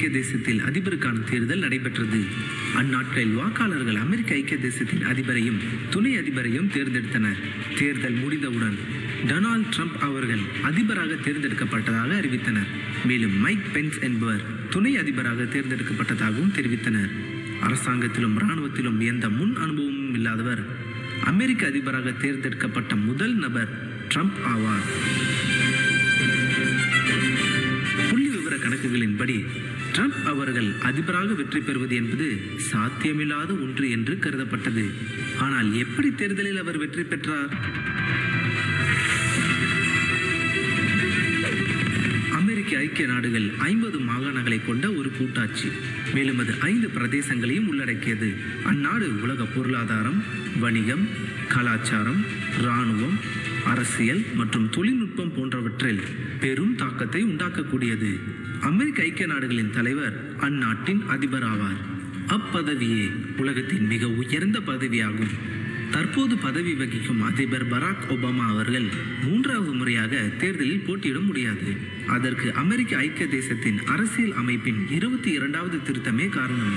ஐக்கிய தேசத்தில் அதிபருக்கான தேர்தல் நடைபெற்றது அந்நாட்களில் வாக்காளர்கள் அமெரிக்க ஐக்கிய தேசத்தின் அதிபரையும் துணை அதிபரையும் தேர்ந்தெடுத்தனர் தேர்தல் முடிந்தவுடன் டொனால்ட் ட்ரம்ப் அவர்கள் அதிபராக தேர்ந்தெடுக்கப்பட்டதாக அறிவித்தனர் மேலும் மைக் பென்ஸ் என்பவர் துணை அதிபராக தேர்ந்தெடுக்கப்பட்டதாகவும் தெரிவித்தனர் அரசாங்கத்திலும் இராணுவத்திலும் எந்த முன் அனுபவமும் இல்லாதவர் அமெரிக்க அதிபராக தேர்ந்தெடுக்கப்பட்ட முதல் நபர் ட்ரம்ப் ஆவார் புள்ளி விவர கணக்குகளின்படி ட்ரம்ப் அவர்கள் அதிபராக வெற்றி பெறுவது என்பது சாத்தியமில்லாத ஒன்று என்று கருதப்பட்டது ஆனால் எப்படி தேர்தலில் அவர் வெற்றி பெற்றார் அமெரிக்க ஐக்கிய நாடுகள் ஐம்பது மாகாணங்களை கொண்ட ஒரு கூட்டாட்சி மேலும் அது ஐந்து பிரதேசங்களையும் உள்ளடக்கியது அந்நாடு உலக பொருளாதாரம் வணிகம் கலாச்சாரம் இராணுவம் அரசியல் மற்றும் தொழில்நுட்பம் போன்றவற்றில் பெரும் தாக்கத்தை உண்டாக்கக்கூடியது அமெரிக்க ஐக்கிய நாடுகளின் தலைவர் அந்நாட்டின் அதிபர் ஆவார் அப்பதவியே உலகத்தின் மிக உயர்ந்த பதவியாகும் தற்போது பதவி வகிக்கும் அதிபர் பராக் ஒபாமா அவர்கள் மூன்றாவது முறையாக தேர்தலில் போட்டியிட முடியாது அதற்கு அமெரிக்க ஐக்கிய தேசத்தின் அரசியல் அமைப்பின் இருபத்தி இரண்டாவது திருத்தமே காரணம்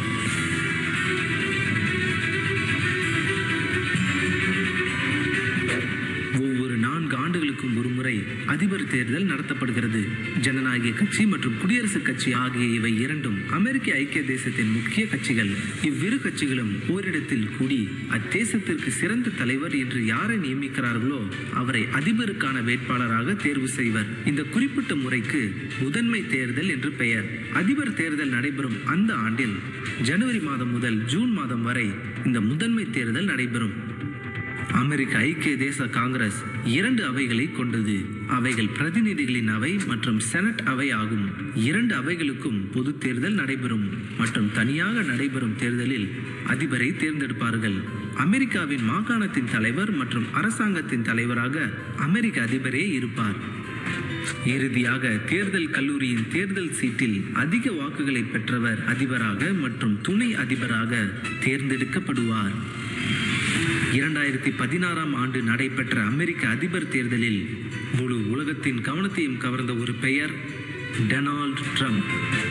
ஒவ்வொரு நான்கு ஆண்டுகளுக்கும் ஒரு முறை அதிபர் தேர்தல் நடத்தப்படுகிறது ஜனநாயக கட்சி மற்றும் குடியரசுக் கட்சி ஆகிய இவை இரண்டும் அமெரிக்க ஐக்கிய தேசத்தின் முக்கிய கட்சிகள் இவ்விரு கட்சிகளும் ஓரிடத்தில் கூடி அத்தேசத்திற்கு சிறந்த தலைவர் என்று யாரை நியமிக்கிறார்களோ அவரை அதிபருக்கான வேட்பாளராக தேர்வு செய்வர் இந்த குறிப்பிட்ட முறைக்கு முதன்மை தேர்தல் என்று பெயர் அதிபர் தேர்தல் நடைபெறும் அந்த ஆண்டில் ஜனவரி மாதம் முதல் ஜூன் மாதம் வரை இந்த முதன்மை தேர்தல் நடைபெறும் அமெரிக்க ஐக்கிய தேச காங்கிரஸ் இரண்டு அவைகளை கொண்டது அவைகள் பிரதிநிதிகளின் அவை மற்றும் செனட் அவை ஆகும் இரண்டு அவைகளுக்கும் பொது தேர்தல் நடைபெறும் மற்றும் தனியாக நடைபெறும் தேர்தலில் அதிபரை தேர்ந்தெடுப்பார்கள் அமெரிக்காவின் மாகாணத்தின் தலைவர் மற்றும் அரசாங்கத்தின் தலைவராக அமெரிக்க அதிபரே இருப்பார் இறுதியாக தேர்தல் கல்லூரியின் தேர்தல் சீட்டில் அதிக வாக்குகளை பெற்றவர் அதிபராக மற்றும் துணை அதிபராக தேர்ந்தெடுக்கப்படுவார் இரண்டாயிரத்தி பதினாறாம் ஆண்டு நடைபெற்ற அமெரிக்க அதிபர் தேர்தலில் முழு உலகத்தின் கவனத்தையும் கவர்ந்த ஒரு பெயர் டொனால்ட் ட்ரம்ப்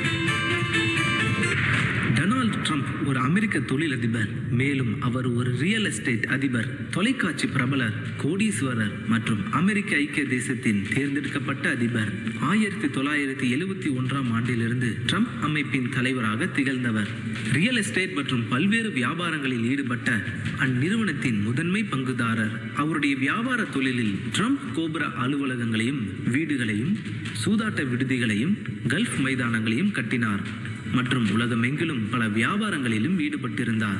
டொனால்ட் ட்ரம்ப் ஒரு அமெரிக்க தொழிலதிபர் மேலும் அவர் ஒரு ரியல் எஸ்டேட் அதிபர் தொலைக்காட்சி பிரபலர் கோடீஸ்வரர் மற்றும் அமெரிக்க ஐக்கிய தேசத்தின் தேர்ந்தெடுக்கப்பட்ட அதிபர் ஆயிரத்தி தொள்ளாயிரத்தி எழுபத்தி ஒன்றாம் ஆண்டிலிருந்து ட்ரம்ப் அமைப்பின் தலைவராக திகழ்ந்தவர் ரியல் எஸ்டேட் மற்றும் பல்வேறு வியாபாரங்களில் ஈடுபட்ட அந்நிறுவனத்தின் முதன்மை பங்குதாரர் அவருடைய வியாபார தொழிலில் ட்ரம்ப் கோபுர அலுவலகங்களையும் வீடுகளையும் சூதாட்ட விடுதிகளையும் கல்ஃப் மைதானங்களையும் கட்டினார் மற்றும் உலகமெங்கிலும் பல வியாபாரங்களிலும் ஈடுபட்டிருந்தார்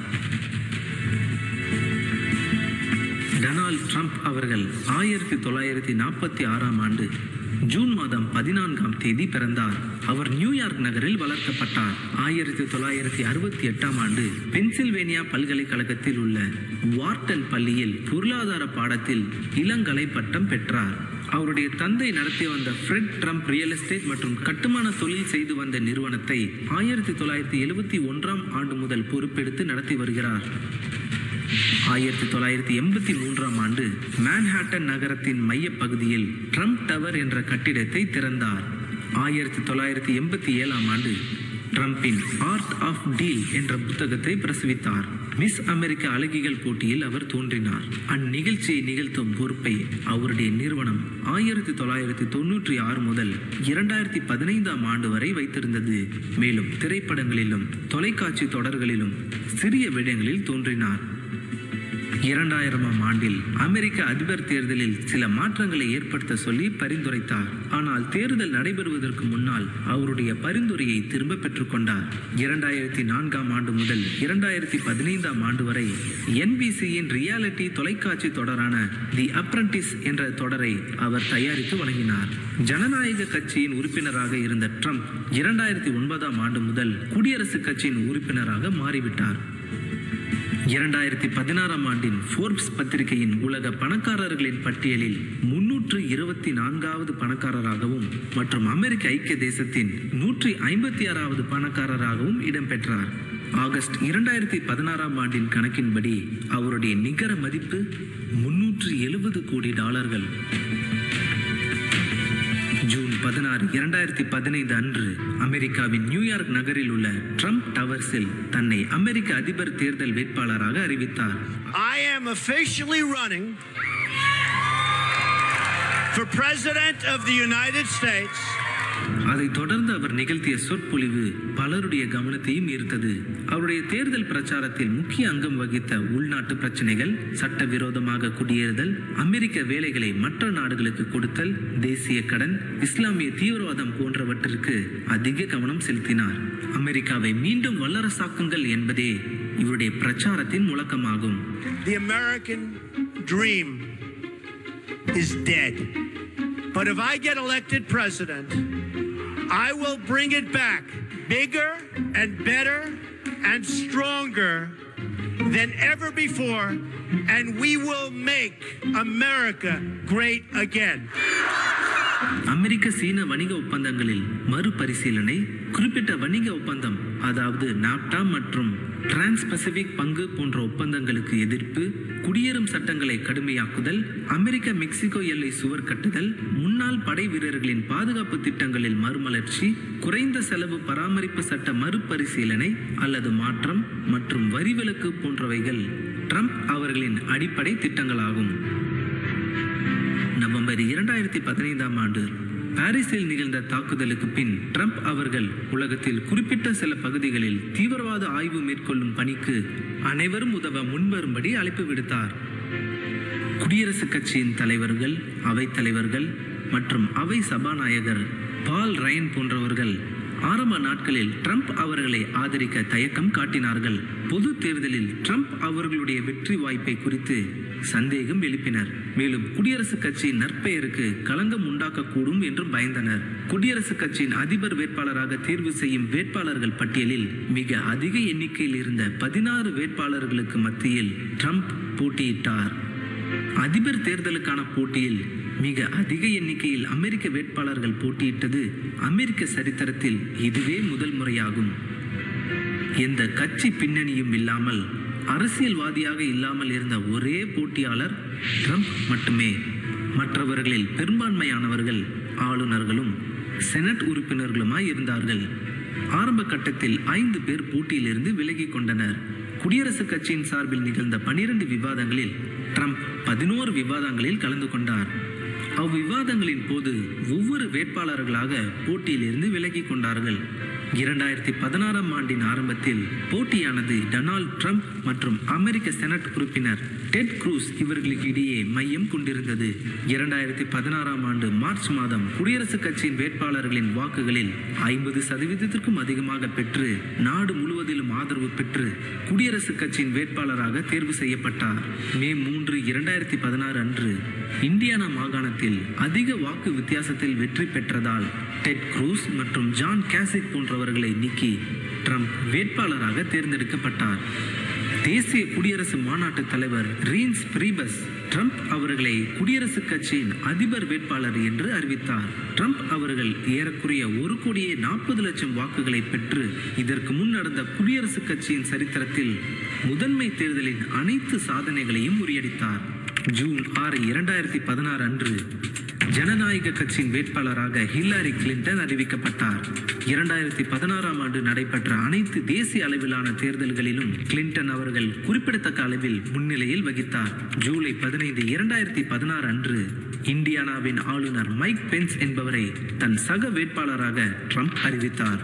டொனால்ட் ட்ரம்ப் அவர்கள் ஆயிரத்தி தொள்ளாயிரத்தி நாற்பத்தி ஆறாம் ஆண்டு ஜூன் மாதம் பதினான்காம் தேதி பிறந்தார் அவர் நியூயார்க் நகரில் வளர்க்கப்பட்டார் ஆயிரத்தி தொள்ளாயிரத்தி அறுபத்தி எட்டாம் ஆண்டு பென்சில்வேனியா பல்கலைக்கழகத்தில் உள்ள வார்டன் பள்ளியில் பொருளாதார பாடத்தில் இளங்கலை பட்டம் பெற்றார் அவருடைய தந்தை நடத்தி வந்த ஃப்ரெட் ட்ரம்ப் ரியல் எஸ்டேட் மற்றும் கட்டுமான தொழில் செய்து வந்த நிறுவனத்தை ஆயிரத்தி தொள்ளாயிரத்தி எழுபத்தி ஒன்றாம் ஆண்டு முதல் பொறுப்பெடுத்து நடத்தி வருகிறார் ஆயிரத்தி தொள்ளாயிரத்தி எண்பத்தி மூன்றாம் ஆண்டு மேன்ஹாட்டன் நகரத்தின் மையப் பகுதியில் ட்ரம்ப் டவர் என்ற கட்டிடத்தை திறந்தார் ஆயிரத்தி தொள்ளாயிரத்தி எண்பத்தி ஏழாம் ஆண்டு ட்ரம்பின் ஆர்ட் ஆஃப் டீல் என்ற புத்தகத்தை பிரசுவித்தார் மிஸ் அமெரிக்க அழகிகள் போட்டியில் அவர் தோன்றினார் அந்நிகழ்ச்சியை நிகழ்த்தும் பொறுப்பை அவருடைய நிறுவனம் ஆயிரத்தி தொள்ளாயிரத்தி தொன்னூற்றி ஆறு முதல் இரண்டாயிரத்தி பதினைந்தாம் ஆண்டு வரை வைத்திருந்தது மேலும் திரைப்படங்களிலும் தொலைக்காட்சி தொடர்களிலும் சிறிய வேடங்களில் தோன்றினார் இரண்டாயிரமாம் ஆண்டில் அமெரிக்க அதிபர் தேர்தலில் சில மாற்றங்களை ஏற்படுத்த சொல்லி பரிந்துரைத்தார் ஆனால் தேர்தல் நடைபெறுவதற்கு முன்னால் அவருடைய பரிந்துரையை திரும்ப பெற்றுக்கொண்டார் இரண்டாயிரத்தி நான்காம் ஆண்டு முதல் இரண்டாயிரத்தி பதினைந்தாம் ஆண்டு வரை என்பிசியின் ரியாலிட்டி தொலைக்காட்சி தொடரான தி அப்ரண்டிஸ் என்ற தொடரை அவர் தயாரித்து வழங்கினார் ஜனநாயக கட்சியின் உறுப்பினராக இருந்த ட்ரம்ப் இரண்டாயிரத்தி ஒன்பதாம் ஆண்டு முதல் குடியரசுக் கட்சியின் உறுப்பினராக மாறிவிட்டார் இரண்டாயிரத்தி பதினாறாம் ஆண்டின் ஃபோர்ப்ஸ் பத்திரிகையின் உலக பணக்காரர்களின் பட்டியலில் முன்னூற்று இருபத்தி நான்காவது பணக்காரராகவும் மற்றும் அமெரிக்க ஐக்கிய தேசத்தின் நூற்றி ஐம்பத்தி ஆறாவது பணக்காரராகவும் இடம்பெற்றார் ஆகஸ்ட் இரண்டாயிரத்தி பதினாறாம் ஆண்டின் கணக்கின்படி அவருடைய நிகர மதிப்பு முன்னூற்று எழுபது கோடி டாலர்கள் ஜூன் பதினாறு இரண்டாயிரத்தி பதினைந்து அன்று அமெரிக்காவின் நியூயார்க் நகரில் உள்ள ட்ரம்ப் டவர்ஸில் தன்னை அமெரிக்க அதிபர் தேர்தல் வேட்பாளராக அறிவித்தார் I am officially running for President of the United States. அதைத் தொடர்ந்து அவர் நிகழ்த்திய சொற்பொழிவு பலருடைய கவனத்தையும் ஈர்த்தது அவருடைய தேர்தல் பிரச்சாரத்தில் முக்கிய அங்கம் வகித்த உள்நாட்டு பிரச்சனைகள் சட்டவிரோதமாக குடியேறுதல் அமெரிக்க வேலைகளை மற்ற நாடுகளுக்கு கொடுத்தல் தேசிய கடன் இஸ்லாமிய தீவிரவாதம் போன்றவற்றிற்கு அதிக கவனம் செலுத்தினார் அமெரிக்காவை மீண்டும் வல்லரசாக்குங்கள் என்பதே இவருடைய பிரச்சாரத்தின் முழக்கமாகும் The American dream is dead. But if I get elected president, I will bring it back bigger and better and stronger than ever before, and we will make America great again. அமெரிக்க சீன வணிக ஒப்பந்தங்களில் மறுபரிசீலனை குறிப்பிட்ட வணிக ஒப்பந்தம் அதாவது நாப்டா மற்றும் trans Pacific பங்கு போன்ற ஒப்பந்தங்களுக்கு எதிர்ப்பு குடியேறும் சட்டங்களை கடுமையாக்குதல் அமெரிக்க மெக்சிகோ எல்லை சுவர் கட்டுதல் முன்னாள் படை வீரர்களின் பாதுகாப்பு திட்டங்களில் மறுமலர்ச்சி குறைந்த செலவு பராமரிப்பு சட்ட மறுபரிசீலனை அல்லது மாற்றம் மற்றும் வரிவிலக்கு போன்றவைகள் ட்ரம்ப் அவர்களின் அடிப்படை திட்டங்களாகும் நவம்பர் இரண்டாயிரத்தி பதினைந்தாம் ஆண்டு பாரிஸில் நிகழ்ந்த தாக்குதலுக்கு பின் ட்ரம்ப் அவர்கள் உலகத்தில் குறிப்பிட்ட சில பகுதிகளில் தீவிரவாத ஆய்வு மேற்கொள்ளும் பணிக்கு அனைவரும் உதவ முன்வரும்படி அழைப்பு விடுத்தார் குடியரசுக் கட்சியின் தலைவர்கள் அவைத் தலைவர்கள் மற்றும் அவை சபாநாயகர் பால் ரைன் போன்றவர்கள் ஆரம்ப நாட்களில் ட்ரம்ப் அவர்களை ஆதரிக்க தயக்கம் காட்டினார்கள் பொது தேர்தலில் ட்ரம்ப் அவர்களுடைய வெற்றி வாய்ப்பை குறித்து சந்தேகம் எழுப்பினர் மேலும் குடியரசுக் கட்சியின் நற்பெயருக்கு களங்கம் உண்டாக்கக்கூடும் என்றும் பயந்தனர் குடியரசுக் கட்சியின் அதிபர் வேட்பாளராக தேர்வு செய்யும் வேட்பாளர்கள் பட்டியலில் மிக அதிக எண்ணிக்கையில் இருந்த பதினாறு வேட்பாளர்களுக்கு மத்தியில் ட்ரம்ப் போட்டியிட்டார் அதிபர் தேர்தலுக்கான போட்டியில் மிக அதிக எண்ணிக்கையில் அமெரிக்க வேட்பாளர்கள் போட்டியிட்டது அமெரிக்க சரித்திரத்தில் இதுவே முதல் முறையாகும் எந்த கட்சி பின்னணியும் இல்லாமல் அரசியல்வாதியாக இல்லாமல் இருந்த ஒரே போட்டியாளர் ட்ரம்ப் மட்டுமே மற்றவர்களில் பெரும்பான்மையானவர்கள் ஆளுநர்களும் செனட் உறுப்பினர்களுமாய் இருந்தார்கள் ஆரம்ப கட்டத்தில் ஐந்து பேர் போட்டியிலிருந்து விலகிக் கொண்டனர் குடியரசுக் கட்சியின் சார்பில் நிகழ்ந்த பனிரெண்டு விவாதங்களில் ட்ரம்ப் பதினோரு விவாதங்களில் கலந்து கொண்டார் அவ்விவாதங்களின் போது ஒவ்வொரு வேட்பாளர்களாக போட்டியிலிருந்து விலகிக் கொண்டார்கள் இரண்டாயிரத்தி பதினாறாம் ஆண்டின் ஆரம்பத்தில் போட்டியானது டொனால்ட் ட்ரம்ப் மற்றும் அமெரிக்க செனட் உறுப்பினர் டெட் க்ரூஸ் இவர்களுக்கு இடையே மையம் கொண்டிருந்தது இரண்டாயிரத்தி பதினாறாம் ஆண்டு மார்ச் மாதம் குடியரசுக் கட்சியின் வேட்பாளர்களின் வாக்குகளில் ஐம்பது சதவீதத்திற்கும் அதிகமாக பெற்று நாடு முழுவதிலும் ஆதரவு பெற்று குடியரசுக் கட்சியின் வேட்பாளராக தேர்வு செய்யப்பட்டார் மே மூன்று இரண்டாயிரத்தி பதினாறு அன்று இந்தியானா மாகாணத்தில் அதிக வாக்கு வித்தியாசத்தில் வெற்றி பெற்றதால் டெட் க்ரூஸ் மற்றும் ஜான் கேசிக் போன்றவர்களை நீக்கி ட்ரம்ப் வேட்பாளராக தேர்ந்தெடுக்கப்பட்டார் தேசிய குடியரசு மாநாட்டு தலைவர் ரீன்ஸ் பிரீபஸ் ட்ரம்ப் அவர்களை குடியரசுக் கட்சியின் அதிபர் வேட்பாளர் என்று அறிவித்தார் ட்ரம்ப் அவர்கள் ஏறக்குறைய ஒரு கோடியே நாற்பது லட்சம் வாக்குகளை பெற்று இதற்கு முன் நடந்த குடியரசுக் கட்சியின் சரித்திரத்தில் முதன்மை தேர்தலின் அனைத்து சாதனைகளையும் முறியடித்தார் ஜூன் ஆறு இரண்டாயிரத்தி பதினாறு அன்று ஜனநாயக கட்சியின் வேட்பாளராக ஹில்லாரி கிளின்டன் அறிவிக்கப்பட்டார் இரண்டாயிரத்தி பதினாறாம் ஆண்டு நடைபெற்ற அனைத்து தேசிய அளவிலான தேர்தல்களிலும் கிளின்டன் அவர்கள் குறிப்பிடத்தக்க அளவில் முன்னிலையில் வகித்தார் ஜூலை பதினைந்து இரண்டாயிரத்தி பதினாறு அன்று இந்தியானாவின் ஆளுநர் மைக் பென்ஸ் என்பவரை தன் சக வேட்பாளராக ட்ரம்ப் அறிவித்தார்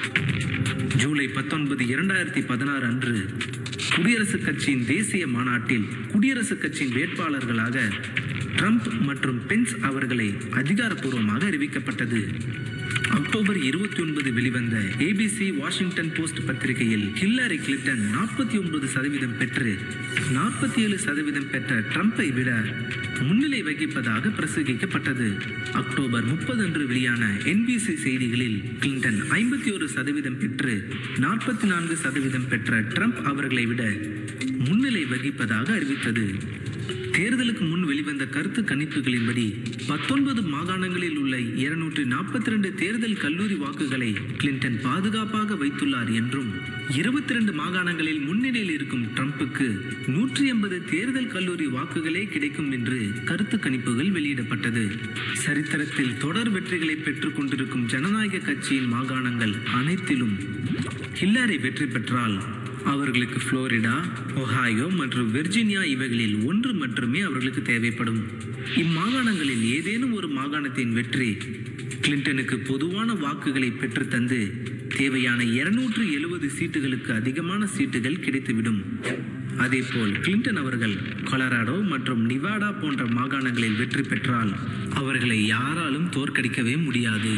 ஜூலை பத்தொன்பது இரண்டாயிரத்தி பதினாறு அன்று குடியரசுக் கட்சியின் தேசிய மாநாட்டில் குடியரசுக் கட்சியின் வேட்பாளர்களாக ட்ரம்ப் மற்றும் பென்ஸ் அவர்களை அதிகாரப்பூர்வமாக அறிவிக்கப்பட்டது அக்டோபர் இருபத்தி ஒன்பது வெளிவந்த ஏபிசி வாஷிங்டன் போஸ்ட் பத்திரிகையில் ஹில்லாரி கிளின்டன் நாற்பத்தி ஒன்பது சதவீதம் பெற்று நாற்பத்தி ஏழு சதவீதம் பெற்ற ட்ரம்பை விட முன்னிலை வகிப்பதாக பிரசங்கிக்கப்பட்டது அக்டோபர் முப்பது அன்று வெளியான என்பிசி செய்திகளில் கிளின்டன் ஐம்பத்தி ஒரு சதவீதம் பெற்று நாற்பத்தி நான்கு சதவீதம் பெற்ற ட்ரம்ப் அவர்களை விட முன்னிலை வகிப்பதாக அறிவித்தது தேர்தலுக்கு முன் வெளிவந்த கருத்து கணிப்புகளின்படி பத்தொன்பது மாகாணங்களில் உள்ள இருநூற்றி நாற்பத்தி ரெண்டு தேர்தல் கல்லூரி வாக்குகளை கிளின்டன் பாதுகாப்பாக வைத்துள்ளார் என்றும் இருபத்தி ரெண்டு மாகாணங்களில் முன்னணியில் இருக்கும் ட்ரம்புக்கு நூற்றி எண்பது தேர்தல் கல்லூரி வாக்குகளே கிடைக்கும் என்று கருத்து கணிப்புகள் வெளியிடப்பட்டது சரித்திரத்தில் தொடர் வெற்றிகளை பெற்றுக் கொண்டிருக்கும் ஜனநாயக கட்சியின் மாகாணங்கள் அனைத்திலும் ஹில்லாரி வெற்றி பெற்றால் அவர்களுக்கு புளோரிடா ஒஹாயோ மற்றும் வெர்ஜீனியா இவைகளில் ஒன்று மட்டுமே அவர்களுக்கு தேவைப்படும் இம்மாகாணங்களில் ஏதேனும் ஒரு மாகாணத்தின் வெற்றி கிளின்டனுக்கு பொதுவான வாக்குகளை பெற்றுத்தந்து தேவையான இருநூற்று எழுபது சீட்டுகளுக்கு அதிகமான சீட்டுகள் கிடைத்துவிடும் அதேபோல் கிளின்டன் அவர்கள் கொலராடோ மற்றும் நிவாடா போன்ற மாகாணங்களில் வெற்றி பெற்றால் அவர்களை யாராலும் தோற்கடிக்கவே முடியாது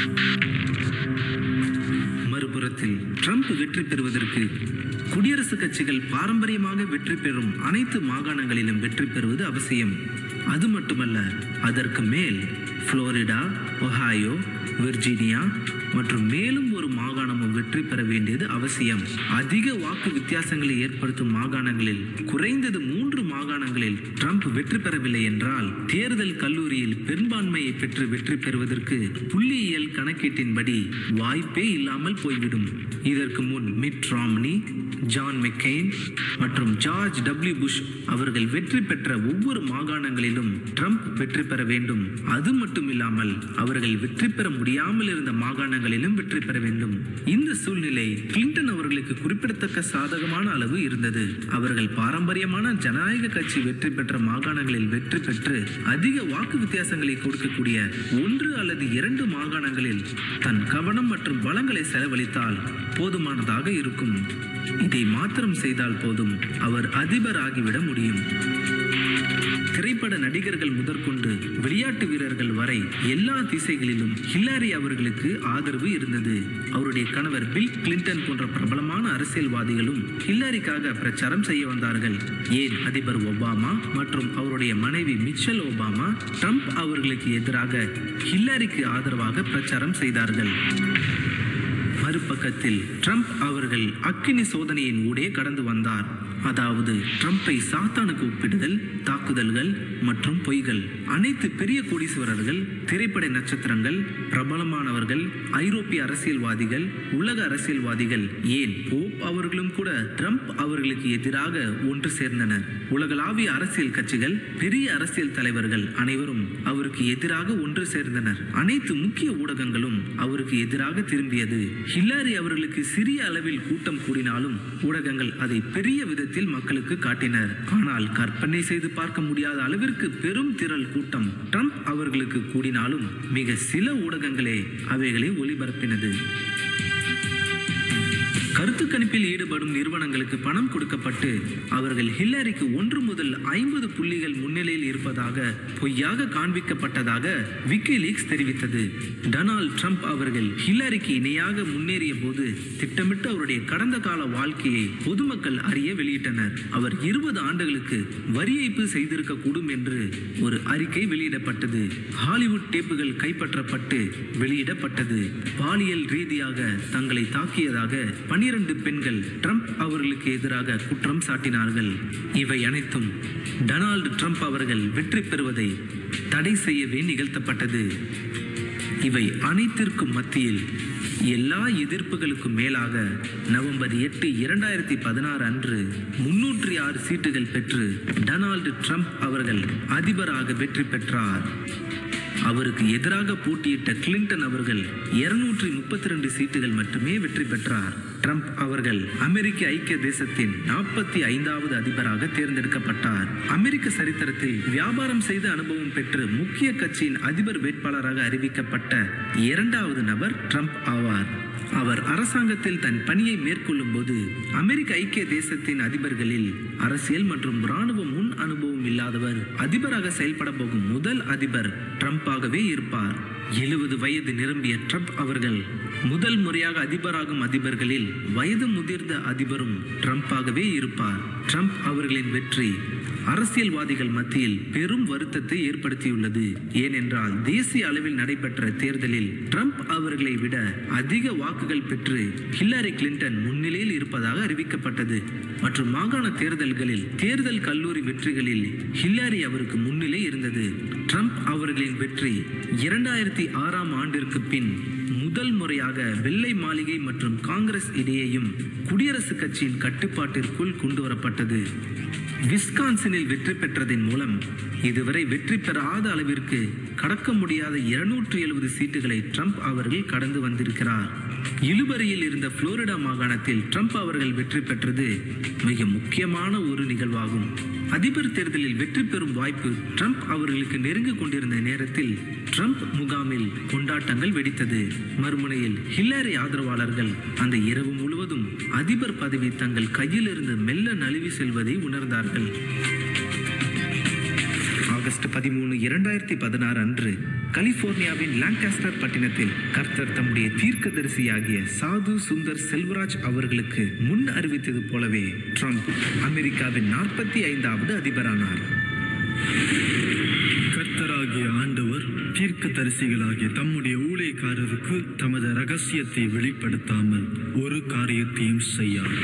மறுபுறத்தில் ட்ரம்ப் வெற்றி பெறுவதற்கு குடியரசுக் கட்சிகள் பாரம்பரியமாக வெற்றி பெறும் அனைத்து மாகாணங்களிலும் வெற்றி பெறுவது அவசியம் அது மட்டுமல்ல அதற்கு மேல் புளோரிடா ஒஹாயோ விர்ஜீனியா மற்றும் மேலும் ஒரு மாகாணமும் வெற்றி பெற வேண்டியது அவசியம் அதிக வாக்கு வித்தியாசங்களை ஏற்படுத்தும் மாகாணங்களில் குறைந்தது மூன்று மாகாணங்களில் ட்ரம்ப் வெற்றி பெறவில்லை என்றால் தேர்தல் கல்லூரியில் பெரும்பான்மையை பெற்று வெற்றி பெறுவதற்கு புள்ளியியல் கணக்கீட்டின்படி வாய்ப்பே இல்லாமல் போய்விடும் இதற்கு முன் மிட் ராம்னி ஜான் மெக்கெயின் மற்றும் ஜார்ஜ் டபிள்யூ புஷ் அவர்கள் வெற்றி பெற்ற ஒவ்வொரு மாகாணங்களிலும் ட்ரம்ப் வெற்றி பெற வேண்டும் அது மட்டும் இல்லாமல் அவர்கள் வெற்றி பெற முடியாமல் இருந்த மாகாணங்களிலும் வெற்றி பெற வேண்டும் இந்த சூழ்நிலை கிளின்டன் அவர்களுக்கு குறிப்பிடத்தக்க சாதகமான அளவு இருந்தது அவர்கள் பாரம்பரியமான ஜனநாயக கட்சி வெற்றி பெற்ற மாகாணங்களில் வெற்றி பெற்று அதிக வாக்கு வித்தியாசங்களை கொடுக்கக்கூடிய ஒன்று அல்லது இரண்டு மாகாணங்களில் தன் கவனம் மற்றும் வளங்களை செலவழித்தால் போதுமானதாக இருக்கும் இதை மாத்திரம் செய்தால் போதும் அவர் அதிபர் ஆகிவிட முடியும் திரைப்பட நடிகர்கள் முதற்கொண்டு விளையாட்டு வீரர்கள் வரை எல்லா திசைகளிலும் ஹில்லாரி அவர்களுக்கு ஆதரவு இருந்தது அவருடைய கணவர் பில் கிளின்டன் போன்ற பிரபலமான அரசியல்வாதிகளும் ஹில்லாரிக்காக பிரச்சாரம் செய்ய வந்தார்கள் ஏன் அதிபர் ஒபாமா மற்றும் அவருடைய மனைவி மிச்சல் ஒபாமா ட்ரம்ப் அவர்களுக்கு எதிராக ஹில்லாரிக்கு ஆதரவாக பிரச்சாரம் செய்தார்கள் மறுபக்கத்தில் ட்ரம்ப் அவர்கள் அக்கினி சோதனையின் ஊடே கடந்து வந்தார் அதாவது ட்ரம்பை சாத்தானுக்கு ஒப்பிடுதல் தாக்குதல்கள் மற்றும் பொய்கள் அனைத்து பெரிய கோடீஸ்வரர்கள் திரைப்பட நட்சத்திரங்கள் பிரபலமானவர்கள் ஐரோப்பிய அரசியல்வாதிகள் உலக அரசியல்வாதிகள் ஏன் போப் அவர்களும் கூட ட்ரம்ப் அவர்களுக்கு எதிராக ஒன்று சேர்ந்தனர் உலகளாவிய அரசியல் கட்சிகள் பெரிய அரசியல் தலைவர்கள் அனைவரும் அவருக்கு எதிராக ஒன்று சேர்ந்தனர் அனைத்து முக்கிய ஊடகங்களும் அவருக்கு எதிராக திரும்பியது ஹில்லாரி அவர்களுக்கு சிறிய அளவில் கூட்டம் கூடினாலும் ஊடகங்கள் அதை பெரிய விதத்தில் மக்களுக்கு காட்டினர் ஆனால் கற்பனை செய்து பார்க்க முடியாத அளவிற்கு பெரும் திரள் கூட்டம் ட்ரம்ப் அவர்களுக்கு கூடினாலும் மிக சில ஊடகங்களே அவைகளை ஒளிபரப்பினது கருத்து கணிப்பில் ஈடுபடும் நிறுவனங்களுக்கு பணம் கொடுக்கப்பட்டு அவர்கள் ஹில்லாரிக்கு ஒன்று முதல் ஐம்பது புள்ளிகள் முன்னிலையில் இருப்பதாக பொய்யாக காண்பிக்கப்பட்டதாக விக்கிலீக்ஸ் தெரிவித்தது டொனால்ட் ட்ரம்ப் அவர்கள் ஹில்லாரிக்கு இணையாக முன்னேறிய போது திட்டமிட்டு அவருடைய கடந்த கால வாழ்க்கையை பொதுமக்கள் அறிய வெளியிட்டனர் அவர் இருபது ஆண்டுகளுக்கு வரி ஏய்ப்பு செய்திருக்க கூடும் என்று ஒரு அறிக்கை வெளியிடப்பட்டது ஹாலிவுட் டேப்புகள் கைப்பற்றப்பட்டு வெளியிடப்பட்டது பாலியல் ரீதியாக தங்களை தாக்கியதாக பனிரெண்டு பெண்கள் ட்ரம்ப் அவர்களுக்கு எதிராக குற்றம் சாட்டினார்கள் இவை அனைத்தும் டொனால்டு ட்ரம்ப் அவர்கள் வெற்றி பெறுவதை தடை செய்யவே நிகழ்த்தப்பட்டது இவை அனைத்திற்கும் மத்தியில் எல்லா எதிர்ப்புகளுக்கும் மேலாக நவம்பர் எட்டு இரண்டாயிரத்தி பதினாறு அன்று முன்னூற்றி ஆறு சீட்டுகள் பெற்று டொனால்டு ட்ரம்ப் அவர்கள் அதிபராக வெற்றி பெற்றார் அவருக்கு எதிராக போட்டியிட்ட கிளின்டன் அவர்கள் இருநூற்றி முப்பத்தி ரெண்டு சீட்டுகள் மட்டுமே வெற்றி பெற்றார் ட்ரம்ப் அவர்கள் அமெரிக்க ஐக்கிய தேசத்தின் நாற்பத்தி ஐந்தாவது அதிபராக தேர்ந்தெடுக்கப்பட்டார் அமெரிக்க சரித்திரத்தில் வியாபாரம் செய்த அனுபவம் பெற்று முக்கிய கட்சியின் அதிபர் வேட்பாளராக அறிவிக்கப்பட்ட இரண்டாவது நபர் ட்ரம்ப் ஆவார் அவர் அரசாங்கத்தில் தன் பணியை மேற்கொள்ளும் போது அமெரிக்க ஐக்கிய தேசத்தின் அதிபர்களில் அரசியல் மற்றும் ராணுவ முன் அனுபவம் இல்லாதவர் அதிபராக செயல்பட போகும் முதல் அதிபர் ட்ரம்பாகவே இருப்பார் எழுபது வயது நிரம்பிய ட்ரம்ப் அவர்கள் முதல் முறையாக அதிபராகும் அதிபர்களில் வயது முதிர்ந்த அதிபரும் ட்ரம்பாகவே இருப்பார் ட்ரம்ப் அவர்களின் வெற்றி அரசியல்வாதிகள் மத்தியில் பெரும் வருத்தத்தை ஏற்படுத்தியுள்ளது ஏனென்றால் தேசிய அளவில் நடைபெற்ற தேர்தலில் ட்ரம்ப் அவர்களை விட அதிக வாக்குகள் பெற்று ஹில்லாரி கிளின்டன் முன்னிலையில் இருப்பதாக அறிவிக்கப்பட்டது மற்றும் மாகாண தேர்தல்களில் தேர்தல் கல்லூரி வெற்றிகளில் ஹில்லாரி அவருக்கு முன்னிலை இருந்தது ட்ரம்ப் அவர்களின் வெற்றி இரண்டாயிரத்தி ஆறாம் ஆண்டிற்கு பின் முதல் முறையாக வெள்ளை மாளிகை மற்றும் காங்கிரஸ் இடையேயும் குடியரசுக் கட்சியின் கட்டுப்பாட்டிற்குள் கொண்டு வரப்பட்டது விஸ்கான்சினில் வெற்றி பெற்றதின் மூலம் இதுவரை வெற்றி பெறாத அளவிற்கு கடக்க முடியாத இருநூற்று எழுபது சீட்டுகளை ட்ரம்ப் அவர்கள் கடந்து வந்திருக்கிறார் இழுபறியில் இருந்த புளோரிடா மாகாணத்தில் ட்ரம்ப் அவர்கள் வெற்றி பெற்றது மிக முக்கியமான ஒரு நிகழ்வாகும் அதிபர் தேர்தலில் வெற்றி பெறும் வாய்ப்பு ட்ரம்ப் அவர்களுக்கு நெருங்கி கொண்டிருந்த நேரத்தில் ட்ரம்ப் முகாமில் கொண்டாட்டங்கள் வெடித்தது மறுமுனையில் ஹில்லாரி ஆதரவாளர்கள் அந்த இரவு முழுவதும் அதிபர் பதவி தங்கள் கையில் இருந்து மெல்ல நழுவி செல்வதை உணர்ந்தார்கள் ஆகஸ்ட் பதிமூணு இரண்டாயிரத்தி பதினாறு அன்று கலிபோர்னியாவின் லாங்காஸ்டர் பட்டினத்தில் கர்த்தர் தம்முடைய தீர்க்கதரிசியாகிய சாது சுந்தர் செல்வராஜ் அவர்களுக்கு முன் அறிவித்தது போலவே ட்ரம்ப் அமெரிக்காவின் நாற்பத்தி ஐந்தாவது அதிபரானார் கர்த்தராகிய ஆண்டவர் தீர்க்கதரிசிகளாகிய தம்முடைய ஊழியக்காரருக்கு தமது ரகசியத்தை வெளிப்படுத்தாமல் ஒரு காரியத்தையும் செய்யார்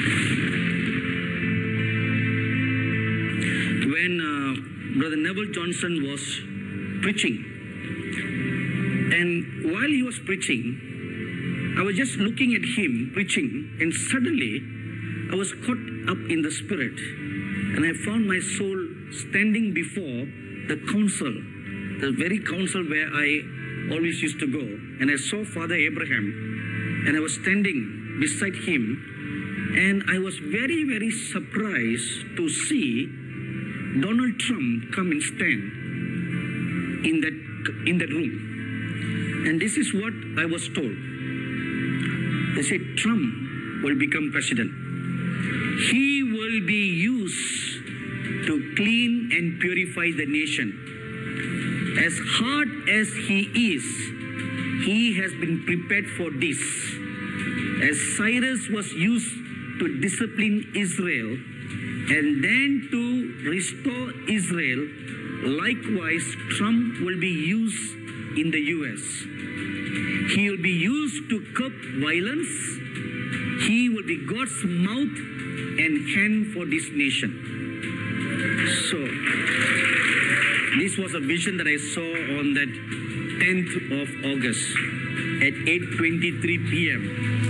when uh, Brother Neville Johnson was preaching. And while he was preaching, I was just looking at him preaching, and suddenly I was caught up in the spirit. And I found my soul standing before the council, the very council where I always used to go. And I saw Father Abraham, and I was standing beside him. And I was very, very surprised to see Donald Trump come and stand in that in that room. And this is what I was told. They said Trump will become president. He will be used to clean and purify the nation. As hard as he is, he has been prepared for this. As Cyrus was used to discipline Israel and then to restore Israel, likewise, Trump will be used in the US. He will be used to curb violence. He will be God's mouth and hand for this nation. So, this was a vision that I saw on that 10th of August at 8:23 p.m.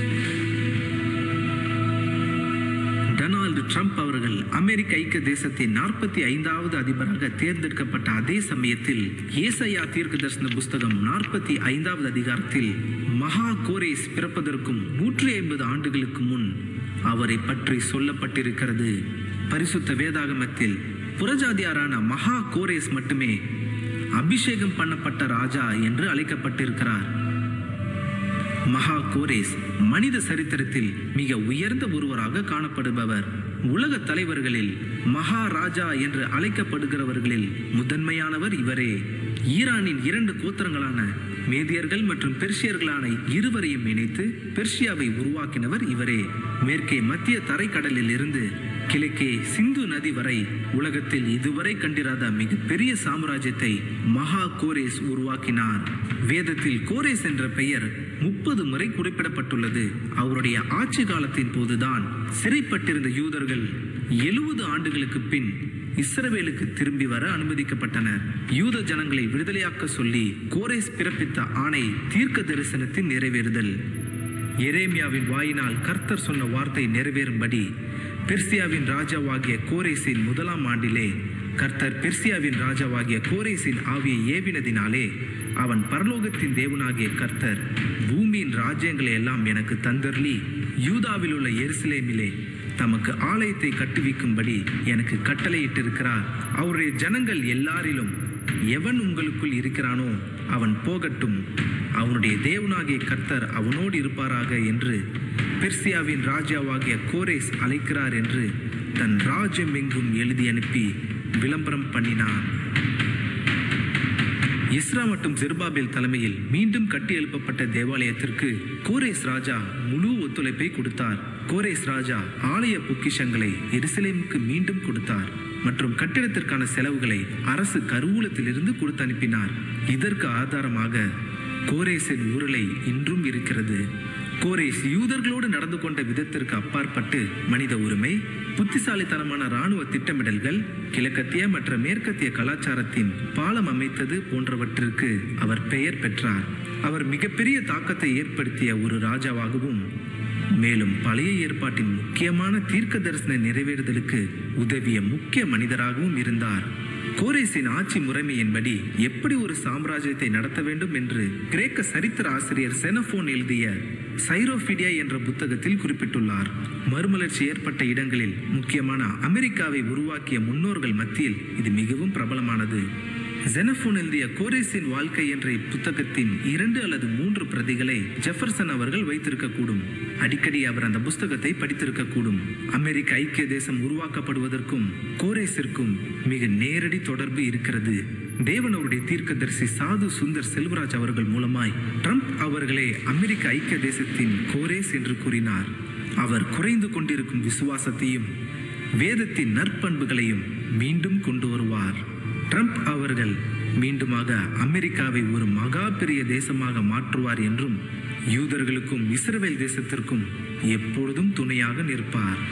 Donald Trump அவர்கள் அமெரிக்க ஐக்கிய தேசத்தின் நாற்பத்தி ஐந்தாவது அதிபராக தேர்ந்தெடுக்கப்பட்ட அதே சமயத்தில் ஏசையா தீர்க்க தரிசன புஸ்தகம் நாற்பத்தி ஐந்தாவது அதிகாரத்தில் மகா கோரேஸ் பிறப்பதற்கும் நூற்றி ஐம்பது ஆண்டுகளுக்கு முன் அவரை பற்றி சொல்லப்பட்டிருக்கிறது பரிசுத்த வேதாகமத்தில் புறஜாதியாரான மகா கோரேஸ் மட்டுமே அபிஷேகம் பண்ணப்பட்ட ராஜா என்று அழைக்கப்பட்டிருக்கிறார் மகா கோரேஸ் மனித சரித்திரத்தில் மிக உயர்ந்த ஒருவராக காணப்படுபவர் உலக தலைவர்களில் மகாராஜா என்று அழைக்கப்படுகிறவர்களில் முதன்மையானவர் இவரே ஈரானின் இரண்டு கோத்திரங்களான மேதியர்கள் மற்றும் பெர்ஷியர்களான இருவரையும் இணைத்து பெர்ஷியாவை உருவாக்கினவர் இவரே மேற்கே மத்திய தரைக்கடலில் இருந்து கிழக்கே சிந்து நதி வரை உலகத்தில் இதுவரை கண்டிராத மிகப்பெரிய சாம்ராஜ்யத்தை மகா கோரேஸ் உருவாக்கினார் வேதத்தில் கோரேஸ் என்ற பெயர் முப்பது முறை குறிப்பிடப்பட்டுள்ளது அவருடைய ஆட்சி காலத்தின் போதுதான் சிறைப்பட்டிருந்த யூதர்கள் எழுபது ஆண்டுகளுக்கு பின் இஸ்ரவேலுக்கு திரும்பி வர அனுமதிக்கப்பட்டனர் யூத ஜனங்களை விடுதலையாக்க சொல்லி கோரேஸ் பிறப்பித்த ஆணை தீர்க்க தரிசனத்தின் நிறைவேறுதல் எரேமியாவின் வாயினால் கர்த்தர் சொன்ன வார்த்தை நிறைவேறும்படி பெர்சியாவின் ராஜாவாகிய கோரேசின் முதலாம் ஆண்டிலே கர்த்தர் பெர்சியாவின் ராஜாவாகிய கோரேசின் ஆவியை ஏவினதினாலே அவன் பரலோகத்தின் தேவனாகிய கர்த்தர் பூமியின் ராஜ்யங்களை எல்லாம் எனக்கு தந்தர்லி யூதாவில் உள்ள எருசலேமிலே தமக்கு ஆலயத்தை கட்டுவிக்கும்படி எனக்கு கட்டளையிட்டிருக்கிறார் அவருடைய ஜனங்கள் எல்லாரிலும் எவன் உங்களுக்குள் இருக்கிறானோ அவன் போகட்டும் அவனுடைய தேவனாகிய கர்த்தர் அவனோடு இருப்பாராக என்று பெர்சியாவின் ராஜாவாகிய கோரேஸ் அழைக்கிறார் என்று தன் ராஜ்யம் எங்கும் எழுதி அனுப்பி விளம்பரம் பண்ணினான் இஸ்ரா மற்றும் ஜெருபாபேல் தலைமையில் மீண்டும் கட்டி எழுப்பப்பட்ட தேவாலயத்திற்கு கோரேஸ் ராஜா முழு ஒத்துழைப்பை கொடுத்தார் கோரேஸ் ராஜா ஆலய பொக்கிஷங்களை எருசலேமுக்கு மீண்டும் கொடுத்தார் மற்றும் கட்டிடத்திற்கான செலவுகளை அரசு கருவூலத்திலிருந்து கொடுத்து அனுப்பினார் இதற்கு ஆதாரமாக கோரேசின் உருளை இன்றும் இருக்கிறது கோரேஸ் யூதர்களோடு நடந்து கொண்ட விதத்திற்கு அப்பாற்பட்டு மனித உரிமை புத்திசாலித்தனமான ராணுவ திட்டமிடல்கள் கிழக்கத்திய மற்றும் மேற்கத்திய கலாச்சாரத்தின் பாலம் அமைத்தது போன்றவற்றிற்கு அவர் பெயர் பெற்றார் அவர் மிகப்பெரிய தாக்கத்தை ஏற்படுத்திய ஒரு ராஜாவாகவும் மேலும் பழைய ஏற்பாட்டின் முக்கியமான தீர்க்க தரிசன நிறைவேறுதலுக்கு உதவிய முக்கிய மனிதராகவும் இருந்தார் கோரேசின் ஆட்சி முறைமையின்படி எப்படி ஒரு சாம்ராஜ்யத்தை நடத்த வேண்டும் என்று கிரேக்க சரித்திர ஆசிரியர் செனபோன் எழுதிய சைரோபிடியா என்ற புத்தகத்தில் குறிப்பிட்டுள்ளார் மறுமலர்ச்சி ஏற்பட்ட இடங்களில் முக்கியமான அமெரிக்காவை உருவாக்கிய முன்னோர்கள் மத்தியில் இது மிகவும் பிரபலமானது ஜெனபோன் எழுதிய கோரேசின் வாழ்க்கை என்ற இப்புத்தகத்தின் இரண்டு அல்லது மூன்று பிரதிகளை ஜெஃபர்சன் அவர்கள் வைத்திருக்கக்கூடும் அடிக்கடி அவர் அந்த புஸ்தகத்தை படித்திருக்கக்கூடும் அமெரிக்க ஐக்கிய தேசம் உருவாக்கப்படுவதற்கும் கோரேசிற்கும் மிக நேரடி தொடர்பு இருக்கிறது தேவன் அவருடைய தீர்க்கதரிசி சாது சுந்தர் செல்வராஜ் அவர்கள் மூலமாய் ட்ரம்ப் அவர்களே அமெரிக்க ஐக்கிய தேசத்தின் கோரேஸ் என்று கூறினார் அவர் குறைந்து கொண்டிருக்கும் விசுவாசத்தையும் வேதத்தின் நற்பண்புகளையும் மீண்டும் கொண்டு வருவார் ட்ரம்ப் அவர்கள் மீண்டுமாக அமெரிக்காவை ஒரு மகா பெரிய தேசமாக மாற்றுவார் என்றும் யூதர்களுக்கும் இஸ்ரவேல் தேசத்திற்கும் எப்பொழுதும் துணையாக நிற்பார்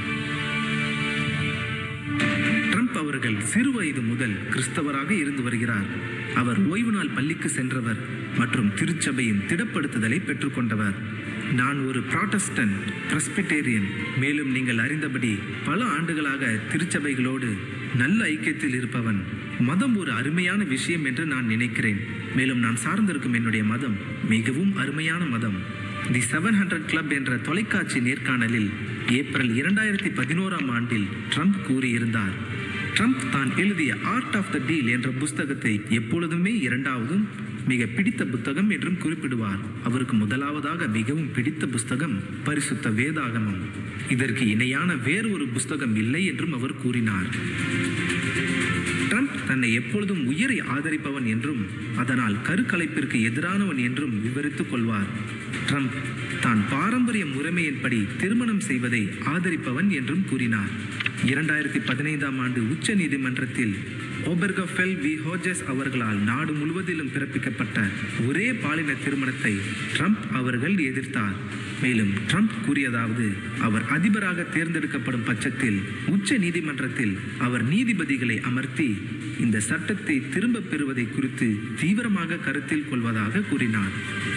ட்ரம்ப் அவர்கள் சிறு வயது முதல் கிறிஸ்தவராக இருந்து வருகிறார் அவர் ஓய்வு நாள் பள்ளிக்கு சென்றவர் மற்றும் திருச்சபையின் திடப்படுத்துதலை பெற்றுக்கொண்டவர் நான் ஒரு ப்ராட்டஸ்டன்ட் பிரஸ்பிட்டேரியன் மேலும் நீங்கள் அறிந்தபடி பல ஆண்டுகளாக திருச்சபைகளோடு நல்ல ஐக்கியத்தில் இருப்பவன் மதம் ஒரு அருமையான விஷயம் என்று நான் நினைக்கிறேன் மேலும் நான் சார்ந்திருக்கும் என்னுடைய மதம் மிகவும் அருமையான மதம் தி செவன் ஹண்ட்ரட் கிளப் என்ற தொலைக்காட்சி நேர்காணலில் ஏப்ரல் இரண்டாயிரத்தி பதினோராம் ஆண்டில் ட்ரம்ப் கூறியிருந்தார் ட்ரம்ப் தான் எழுதிய ஆர்ட் ஆஃப் த டீல் என்ற புஸ்தகத்தை எப்பொழுதுமே இரண்டாவதும் மிக பிடித்த புத்தகம் என்றும் குறிப்பிடுவார் அவருக்கு முதலாவதாக மிகவும் பிடித்த புஸ்தகம் பரிசுத்த வேதாகமம் இதற்கு இணையான வேறு ஒரு புஸ்தகம் இல்லை என்றும் அவர் கூறினார் ட்ரம்ப் தன்னை எப்பொழுதும் உயிரை ஆதரிப்பவன் என்றும் அதனால் கருக்கலைப்பிற்கு எதிரானவன் என்றும் விவரித்துக் கொள்வார் ட்ரம்ப் தான் பாரம்பரிய முறைமையின்படி திருமணம் செய்வதை ஆதரிப்பவன் என்றும் கூறினார் இரண்டாயிரத்தி பதினைந்தாம் ஆண்டு உச்ச நீதிமன்றத்தில் ஓபர்கஃபெல் வி ஹோஜஸ் அவர்களால் நாடு முழுவதிலும் பிறப்பிக்கப்பட்ட ஒரே பாலின திருமணத்தை ட்ரம்ப் அவர்கள் எதிர்த்தார் மேலும் ட்ரம்ப் கூறியதாவது அவர் அதிபராக தேர்ந்தெடுக்கப்படும் பட்சத்தில் உச்ச நீதிமன்றத்தில் அவர் நீதிபதிகளை அமர்த்தி இந்த சட்டத்தை திரும்பப் பெறுவதை குறித்து தீவிரமாக கருத்தில் கொள்வதாக கூறினார்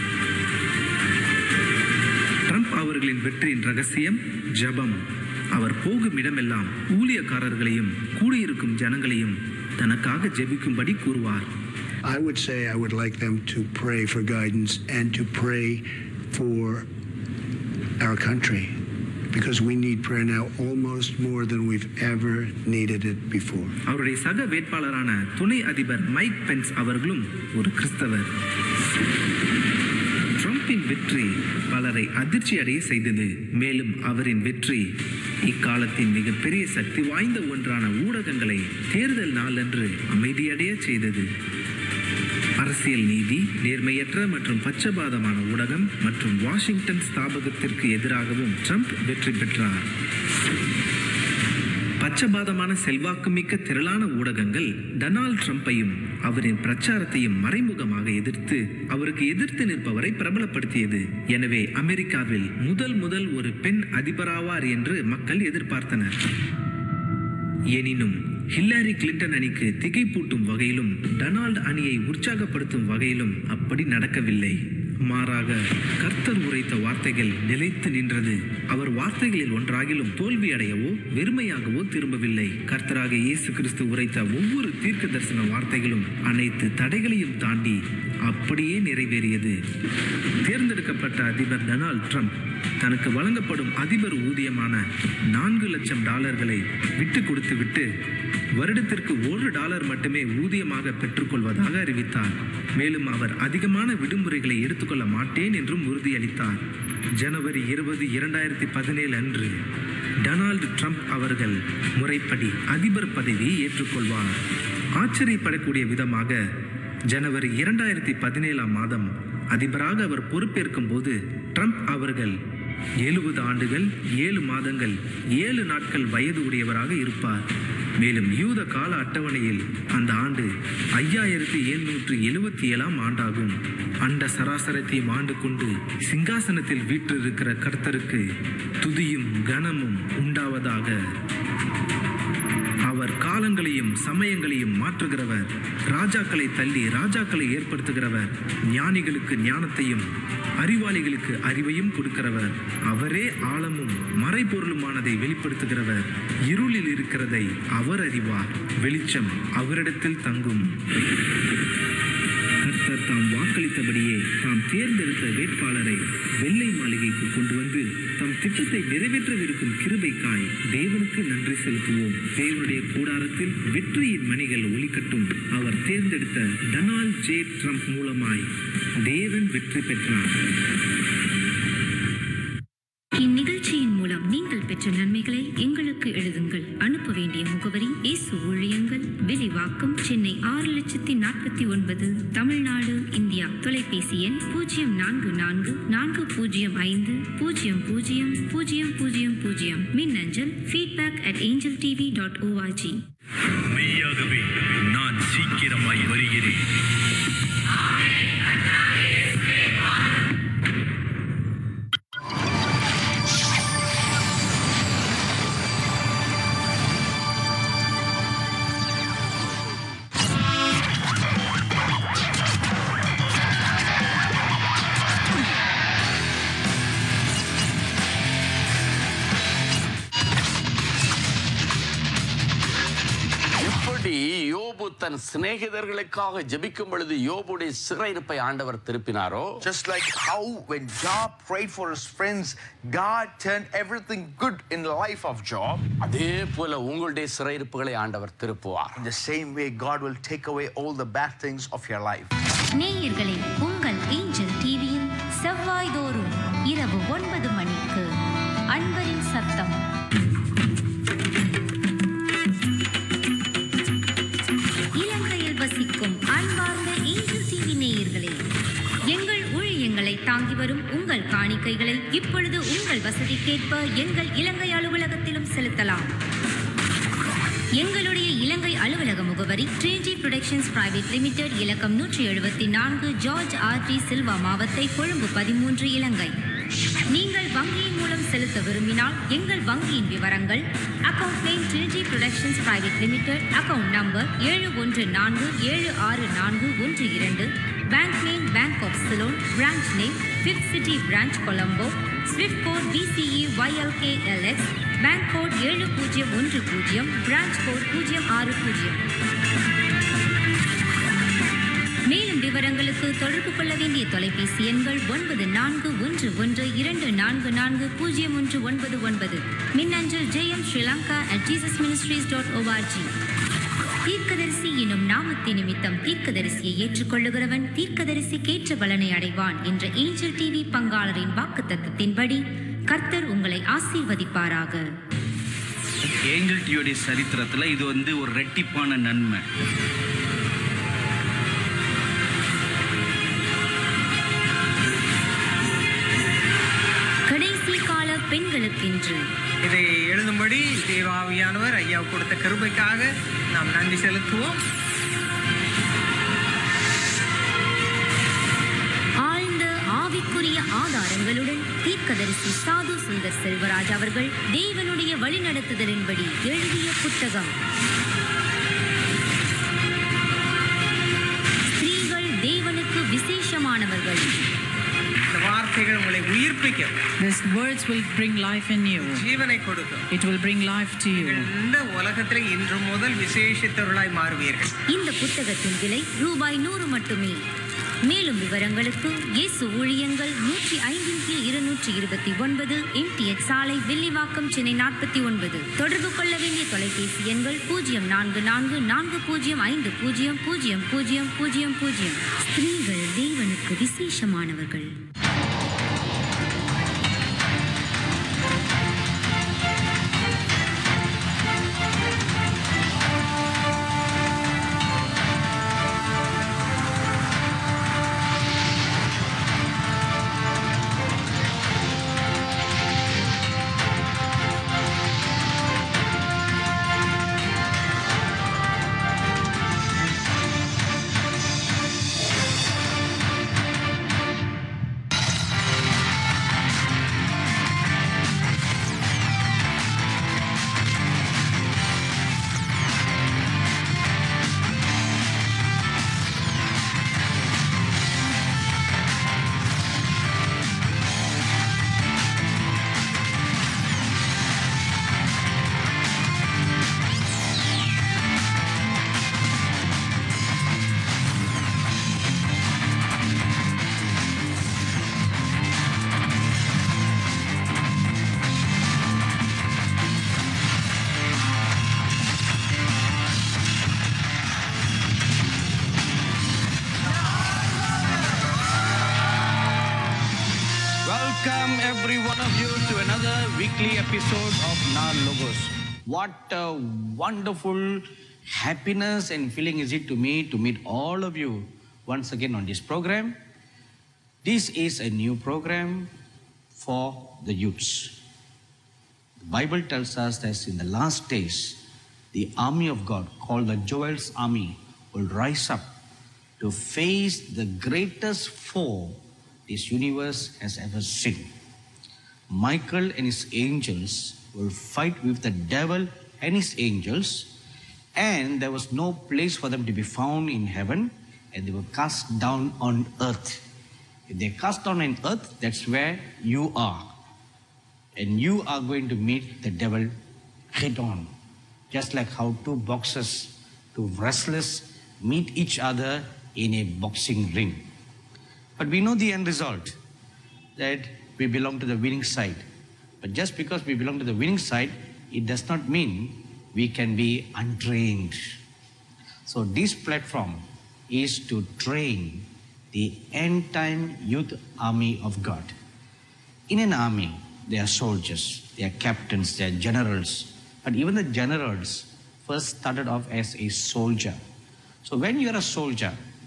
ட்ரம்ப் அவர்களின் வெற்றியின் ரகசியம் ஜெபம் அவர் போகும் இடமெல்லாம் ஊழியக்காரர்களையும் கூடியிருக்கும் ஜனங்களையும் தனக்காக ஜெபிக்கும்படி கூறுவார் I would say I would like them to pray for guidance and to pray for our country because we need prayer now almost more than we've ever needed it before. அவருடைய சக வேட்பாளரான துணை அதிபர் மைக் பென்ஸ் அவர்களும் ஒரு கிறிஸ்தவர் ட்ரம்பின் வெற்றி பலரை அதிர்ச்சி அடைய செய்தது மேலும் அவரின் வெற்றி இக்காலத்தின் மிகப்பெரிய சக்தி வாய்ந்த ஒன்றான ஊடகங்களை தேர்தல் நாளன்று அமைதியடைய செய்தது அரசியல் நீதி நேர்மையற்ற மற்றும் பச்சபாதமான ஊடகம் மற்றும் வாஷிங்டன் ஸ்தாபகத்திற்கு எதிராகவும் ட்ரம்ப் வெற்றி பெற்றார் பச்சபாதமான செல்வாக்குமிக்க திரளான ஊடகங்கள் டொனால்ட் ட்ரம்பையும் அவரின் பிரச்சாரத்தையும் மறைமுகமாக எதிர்த்து அவருக்கு எதிர்த்து நிற்பவரை பிரபலப்படுத்தியது எனவே அமெரிக்காவில் முதல் முதல் ஒரு பெண் அதிபராவார் என்று மக்கள் எதிர்பார்த்தனர் எனினும் ஹில்லாரி கிளின்டன் அணிக்கு திகைப்பூட்டும் வகையிலும் டொனால்ட் அணியை உற்சாகப்படுத்தும் வகையிலும் அப்படி நடக்கவில்லை மாறாக கர்த்தர் உரைத்த வார்த்தைகள் நிலைத்து நின்றது அவர் வார்த்தைகளில் ஒன்றாகிலும் தோல்வி அடையவோ வெறுமையாகவோ திரும்பவில்லை கர்த்தராக இயேசு கிறிஸ்து உரைத்த ஒவ்வொரு தீர்க்க தரிசன வார்த்தைகளும் அனைத்து தடைகளையும் தாண்டி அப்படியே நிறைவேறியது தேர்ந்தெடுக்கப்பட்ட அதிபர் டொனால்ட் ட்ரம்ப் தனக்கு வழங்கப்படும் அதிபர் ஊதியமான நான்கு லட்சம் டாலர்களை விட்டு கொடுத்து விட்டு வருடத்திற்கு ஒரு டாலர் மட்டுமே ஊதியமாக பெற்றுக்கொள்வதாக அறிவித்தார் மேலும் அவர் அதிகமான விடுமுறைகளை எடுத்துக்கொள்ள மாட்டேன் என்றும் உறுதியளித்தார் ஜனவரி இருபது இரண்டாயிரத்தி பதினேழு அன்று டொனால்டு ட்ரம்ப் அவர்கள் முறைப்படி அதிபர் பதவியை ஏற்றுக்கொள்வார் ஆச்சரியப்படக்கூடிய விதமாக ஜனவரி இரண்டாயிரத்தி பதினேழாம் மாதம் அதிபராக அவர் பொறுப்பேற்கும் போது ட்ரம்ப் அவர்கள் எழுபது ஆண்டுகள் ஏழு மாதங்கள் ஏழு நாட்கள் வயது உடையவராக இருப்பார் மேலும் யூத கால அட்டவணையில் அந்த ஆண்டு ஐயாயிரத்தி எழுநூற்று எழுபத்தி ஏழாம் ஆண்டாகும் அண்ட சராசரத்தையும் ஆண்டு கொண்டு சிங்காசனத்தில் வீற்றிருக்கிற கர்த்தருக்கு துதியும் கனமும் உண்டாவதாக காலங்களையும் சமயங்களையும் மாற்றுகிறவர் ராஜாக்களை தள்ளி ராஜாக்களை ஏற்படுத்துகிறவர் ஞானிகளுக்கு ஞானத்தையும் அறிவாளிகளுக்கு அறிவையும் கொடுக்கிறவர் அவரே ஆழமும் மறைபொருளுமானதை வெளிப்படுத்துகிறவர் இருளில் இருக்கிறதை அவர் அறிவார் வெளிச்சம் அவரிடத்தில் தங்கும் கர்த்தர் தாம் வாக்களித்தபடியே தாம் தேர்ந்தெடுத்த வேட்பாளரை வெள்ளை மாளிகைக்கு கொண்டு வந்து தம் திட்டத்தை நிறைவேற்றவிருக்கும் கிருபைக்காய் தேவனுக்கு நன்றி செலுத்துவோம் தேவனுடைய கூடாரத்தில் வெற்றியின் மணிகள் ஒலிக்கட்டும் அவர் தேர்ந்தெடுத்த டொனால்ட் ஜே ட்ரம்ப் மூலமாய் தேவன் வெற்றி பெற்றார் இந்நிகழ்ச்சியின் மூலம் நீங்கள் பெற்ற நன்மைகளை எங்களுக்கு எழுதுங்கள் அனுப்ப வேண்டிய முகவரி இயேசு ஊழியங்கள் விரிவாக்கம் சென்னை ஆறு லட்சத்தி நாற்பத்தி ஒன்பது தமிழ்நாடு இந்தியா தொலைபேசி எண் பூஜ்ஜியம் நான்கு நான்கு நான்கு பூஜ்ஜியம் ஐந்து பூஜ்ஜியம் பூஜ்ஜியம் பூஜ்ஜியம் பூஜ்ஜியம் பூஜ்ஜியம் மின்னஞ்சல் feedback at Angel TV dot ORG மெய்யாகவே நான் சீக்கிரமாய் வருகிறேன் எப்படி யோபு தன் சிநேகிதர்களுக்காக ஜெபிக்கும் பொழுது யோபுடைய சிறையிருப்பை ஆண்டவர் திருப்பினாரோ Just like how when Job prayed for his friends, God turned everything good in the life of Job. அதே போல உங்களுடைய சிறையிருப்புகளை ஆண்டவர் திருப்புவார் In the same way, God will take away all the bad things of your life. நேயர்களே உங்கள் angel டிவியில் செவ்வாய்தோறும் இரவு ஒன்பது மணிக்கு அன்பரின் சத்தம் இலங்கையில் வசிக்கும் அன்பார்ந்த ஏஞ்சல் டிவி நேயர்களே எங்கள் ஊழியங்களை தாங்கி வரும் உங்கள் காணிக்கைகளை இப்பொழுது உங்கள் வசதிக்கேற்ப எங்கள் இலங்கை அலுவலகத்திலும் செலுத்தலாம் எங்களுடைய இலங்கை அலுவலக முகவரி ட்ரினிட்டி புரொடக்ஷன்ஸ் பிரைவேட் லிமிடெட் இலக்கம் நூற்றி எழுபத்தி நான்கு George R D Silva Mawatha Colombo பதிமூன்று இலங்கை நீங்கள் வங்கியின் மூலம் செலுத்த விரும்பினால் எங்கள் வங்கியின் விவரங்கள் account name Trinity Productions private limited account number ஏழு ஒன்று நான்கு ஏழு ஆறு நான்கு ஒன்று இரண்டு bank name Bank of Ceylon branch name fifth city branch Colombo swift code BCE YLKLX bank code ஏழு பூஜ்ஜியம் ஒன்று பூஜ்ஜியம் பிரான்ச் கோட் பூஜ்ஜியம் ஆறு பூஜ்ஜியம் மேலும் விவரங்களுக்கு தொடர்பு கொள்ள வேண்டிய தொலைபேசி எண்கள் ஒன்பது நான்கு ஒன்று ஒன்று இரண்டு நான்கு நான்கு பூஜ்ஜியம் ஒன்று ஒன்பது ஒன்பது மின்னஞ்சல் Jeyam Sri Lanka at Jesus Ministries dot ORG தீர்க்கதரிசி எனும் நாமத்தை நிமித்தம் தீர்க்கதரிசியை ஏற்றுக்கொள்ளுகிறவன் தீர்க்கதரிசிக்கேற்ற பலனை அடைவான் என்ற ஏஞ்சல் டிவி பங்காளரின் வாக்குத்தத்தத்தின்படி கர்த்தர் உங்களை ஆசீர்வதிப்பாராக ஏஞ்சல் டியோடைய சரித்திரத்தில் இது வந்து ஒரு ரெட்டிப்பான நன்மை கடைசி கால பெண்களுக்கென்று இதை எழுதும்படி தேவாவியானவர் ஐயா கொடுத்த கிருபைக்காக நாம் நன்றி செலுத்துவோம் ஆழ்ந்த ஆவிக்குரிய ஆதாரங்களுடன் தீர்க்கதரிசி சாது சுந்தர் செல்வராஜ் அவர்கள் தேவனுடைய வழிநடத்துதலின்படி எழுதிய புத்தகம் ஸ்திரீகள் தேவனுக்கு விசேஷமானவர்கள் இந்த வார்த்தைகள் உங்களை உயிர்ப்பிக்கும் These words will bring life in you. ஜீவனை கொடுக்கும் It will bring life to you. நீங்கள் இந்த உலகத்தில் இன்று முதல் விசேஷித்தவர்களாய் மாறுவீர்கள் இந்த புத்தகத்தின் விலை ரூபாய் நூறு மட்டுமே மேலும் விவரங்களுக்கு இயேசு ஊழியங்கள் நூற்றி ஐந்தின் கீழ் இருநூற்றி இருபத்தி ஒன்பது எம்டிஎச் சாலை வில்லிவாக்கம் சென்னை நாற்பத்தி ஒன்பது தொடர்பு கொள்ள வேண்டிய தொலைபேசி எண்கள் பூஜ்ஜியம் நான்கு நான்கு நான்கு பூஜ்ஜியம் ஐந்து பூஜ்ஜியம் பூஜ்ஜியம் பூஜ்ஜியம் பூஜ்ஜியம் பூஜ்ஜியம் ஸ்திரீகள் தேவனுக்கு விசேஷமானவர்கள் weekly episode of Nar Logos. What a wonderful happiness and feeling is it to me to meet all of you once again on this program. This is a new program for the youths. The Bible tells us that in the last days, the army of God, called the Joel's army, will rise up to face the greatest foe this universe has ever seen. Michael and his angels will fight with the devil and his angels, and there was no place for them to be found in heaven, and they were cast down on earth. If they cast down on earth, that's where you are. And you are going to meet the devil head on. Just like how two boxers, two wrestlers meet each other in a boxing ring. But we know the end result that we belong to the winning side. But just because we belong to the winning side, it does not mean we can be untrained. So, this platform is to train the end time youth army of God. In an army, there are soldiers, there are captains, there are generals. But even the generals first started off as a soldier. So, when you are a soldier,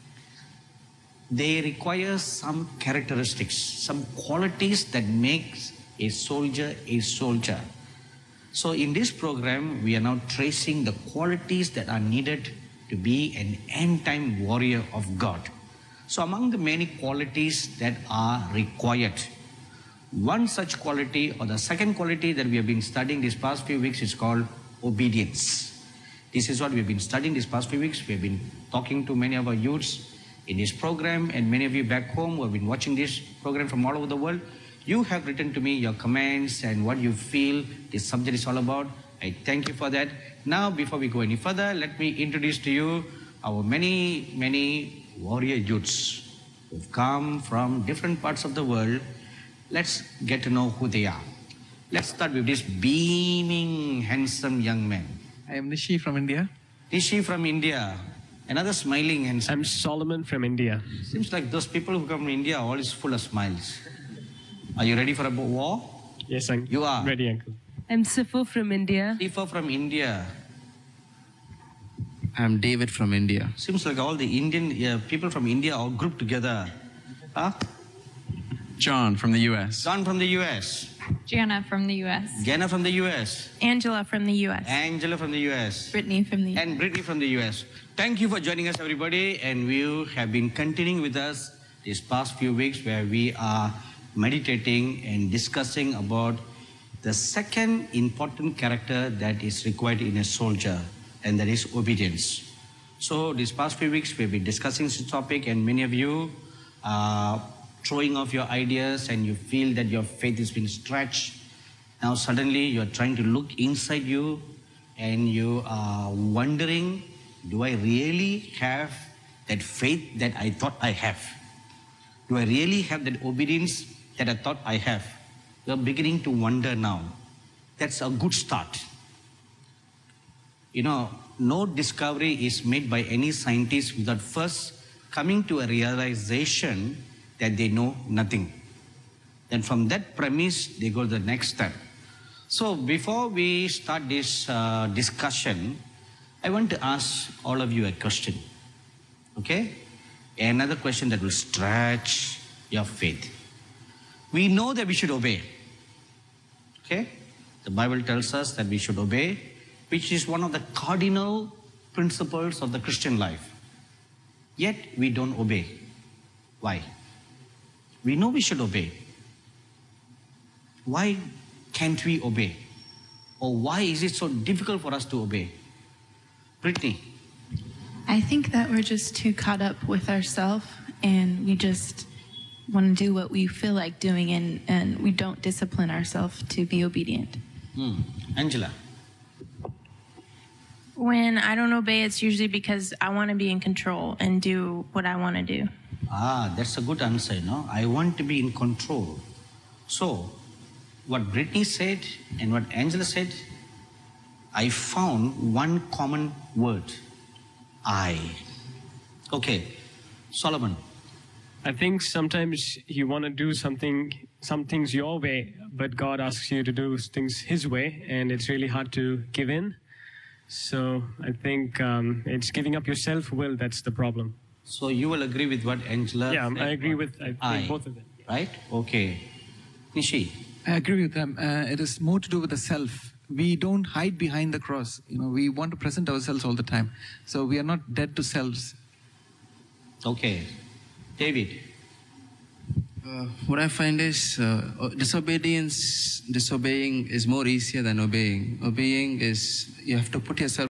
they require some characteristics, some qualities that makes a soldier a soldier. So in this program, we are now tracing the qualities that are needed to be an end-time warrior of God. So among the many qualities that are required, one such quality or the second quality that we have been studying these past few weeks is called obedience. This is what we've been studying these past few weeks. We've been talking to many of our youths in this program, and many of you back home who have been watching this program from all over the world. You have written to me your comments and what you feel this subject is all about. I thank you for that. Now, before we go any further, let me introduce to you our many, many warrior youths who've come from different parts of the world. Let's get to know who they are. Let's start with this beaming, handsome young man. I am Nishi from India. Nishi from India. Another smiling handsome. I'm Solomon from India. Seems like those people who come from India are always full of smiles. Are you ready for a war? Yes, I'm You are. ready, Uncle. I'm Sifu from India. Sifu from India. I'm David from India. Seems like all the Indian uh, people from India all grouped together. Huh? John from the US. John from the US. Jana from the U.S. Jana from the US. Angela from the U.S. Angela from the US. Brittany from the And Brittany from the US. Thank you for joining us, everybody. And you have been continuing with us these past few weeks where we are meditating and discussing about the second important character that is required in a soldier, and that is obedience. So, these past few weeks, we've been discussing this topic, and many of you are throwing off your ideas and you feel that your faith has been stretched. Now, suddenly, you're trying to look inside you and you are wondering do I really have that faith that I thought I have? Do I really have that obedience that I thought I have? You're beginning to wonder now. That's a good start. You know, no discovery is made by any scientist without first coming to a realization that they know nothing. Then from that premise, they go to the next step. So before we start this uh, discussion, I want to ask all of you a question. Okay? Another question that will stretch your faith. We know that we should obey. Okay? The Bible tells us that we should obey, which is one of the cardinal principles of the Christian life. Yet we don't obey. Why? We know we should obey. Why can't we obey? Or why is it so difficult for us to obey? Brittany, I think that we're just too caught up with ourselves and we just want to do what we feel like doing and, and we don't discipline ourselves to be obedient. hmm. Angela, When I don't obey, it's usually because I want to be in control and do what I want to do. ah, that's a good answer, no? I want to be in control. So, what Brittany said and what Angela said, I found one common word I. Okay, Solomon, I think sometimes you want to do something, some things your way, but God asks you to do things His way, and it's really hard to give in. So I think um, it's giving up your self will that's the problem. So you will agree with what Angela Yeah, said? I agree with I I. think both of them. Right? Okay. Nishi. I agree with them. Uh, it is more to do with the self. We don't hide behind the cross. You know, we want to present ourselves all the time. So we are not dead to selves. Okay. David. Uh, what I find is uh, disobedience, disobeying is more easier than obeying. Obeying is you have to put yourself